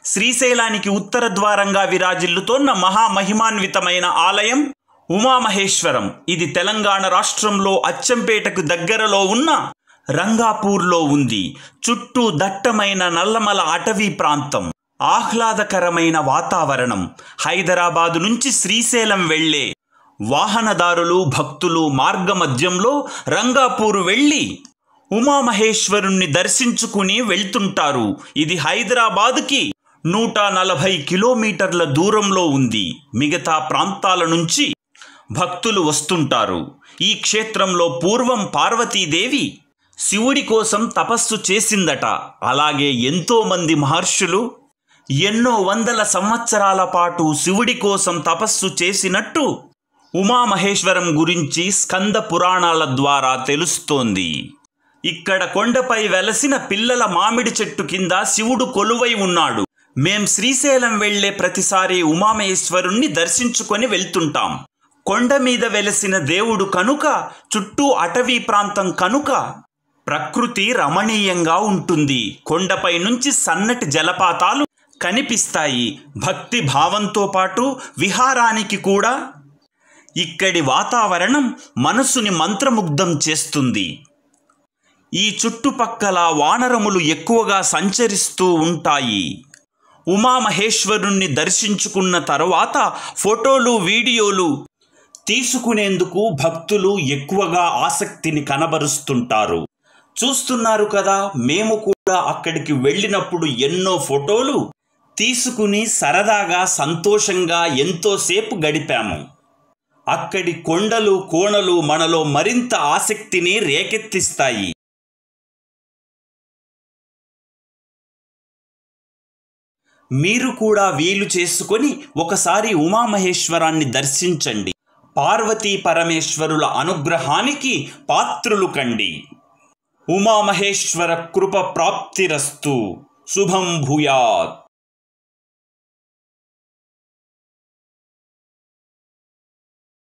శ్రీశైలానికి ఉత్తర ద్వారంగా విరాజిల్లుతోన్న మహామహిమాన్వితమైన ఆలయం ఉమామహేశ్వరం ఇది తెలంగాణ రాష్ట్రంలో అచ్చంపేటకు దగ్గరలో ఉన్న రంగాపూర్లో ఉంది చుట్టూ దట్టమైన నల్లమల అటవీ ప్రాంతం ఆహ్లాదకరమైన వాతావరణం హైదరాబాదు నుంచి శ్రీశైలం వెళ్ళే వాహనదారులు భక్తులు మార్గమధ్యంలో రంగాపూర్ వెళ్ళి ఉమామహేశ్వరుణ్ణి దర్శించుకుని వెళ్తుంటారు ఇది హైదరాబాదుకి నూట నలభై కిలోమీటర్ల దూరంలో ఉంది మిగతా ప్రాంతాల నుంచి భక్తులు వస్తుంటారు ఈ క్షేత్రంలో పూర్వం పార్వతీదేవి శివుడి కోసం తపస్సు చేసిందట అలాగే ఎంతో మంది మహర్షులు ఎన్నో వందల సంవత్సరాల పాటు శివుడి కోసం తపస్సు చేసినట్టు ఉమామహేశ్వరం గురించి స్కంద పురాణాల ద్వారా తెలుస్తోంది ఇక్కడ కొండపై వెలసిన పిల్లల మామిడి చెట్టు కింద శివుడు కొలువై ఉన్నాడు మేం శ్రీశైలం వెళ్లే ప్రతిసారి ఉమామహేశ్వరుణ్ణి దర్శించుకొని వెళ్తుంటాం కొండ మీద వెలసిన దేవుడు కనుక చుట్టూ అటవీ ప్రాంతం కనుక ప్రకృతి రమణీయంగా ఉంటుంది కొండపై నుంచి సన్నటి జలపాతాలు కనిపిస్తాయి భక్తి భావంతో పాటు విహారానికి కూడా ఇక్కడి వాతావరణం మనసుని మంత్రముగ్ధం చేస్తుంది ఈ చుట్టుపక్కల వానరములు ఎక్కువగా సంచరిస్తూ ఉంటాయి ఉమామహేశ్వరుణ్ణి దర్శించుకున్న తర్వాత ఫోటోలు వీడియోలు తీసుకునేందుకు భక్తులు ఎక్కువగా ఆసక్తిని కనబరుస్తుంటారు చూస్తున్నారు కదా మేము కూడా అక్కడికి వెళ్ళినప్పుడు ఎన్నో ఫోటోలు తీసుకుని సరదాగా సంతోషంగా ఎంతోసేపు గడిపాము అక్కడి కొండలు కోణలు మనలో మరింత ఆసక్తిని రేకెత్తిస్తాయి మీరు కూడా వీలు చేసుకొని ఒకసారి ఉమామహేశ్వరాన్ని దర్శించండి పార్వతీ పరమేశ్వరుల అనుగ్రహానికి పాత్రులు కండి ఉమామహేశ్వర కృప ప్రాప్తిరస్తు శుభం భూయాత్